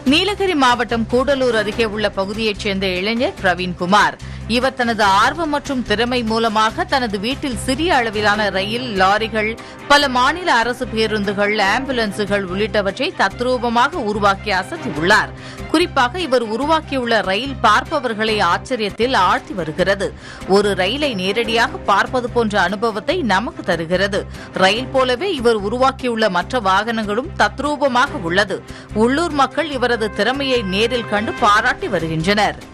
நீலகிரி மாவட்டம் கூடலூர் அருகே உள்ள பகுதியைச் சேர்ந்த இளைஞர் பிரவீன்குமார் இவர் தனது ஆர்வம் மற்றும் திறமை மூலமாக தனது வீட்டில் சிறிய அளவிலான ரயில் லாரிகள் பல மாநில அரசு பேருந்துகள் ஆம்புலன்ஸுகள் உள்ளிட்டவற்றை தத்ரூபமாக உருவாக்கி அசத்தியுள்ளார் குறிப்பாக இவர் உருவாக்கியுள்ள ரயில் பார்ப்பவர்களை ஆச்சரியத்தில் ஆழ்த்தி வருகிறது ஒரு ரயிலை நேரடியாக பார்ப்பது போன்ற அனுபவத்தை நமக்கு தருகிறது ரயில் போலவே இவர் உருவாக்கியுள்ள மற்ற வாகனங்களும் தத்ரூபமாக உள்ளது உள்ளூர் மக்கள் இவரது திறமையை நேரில் கண்டு பாராட்டி வருகின்றனர்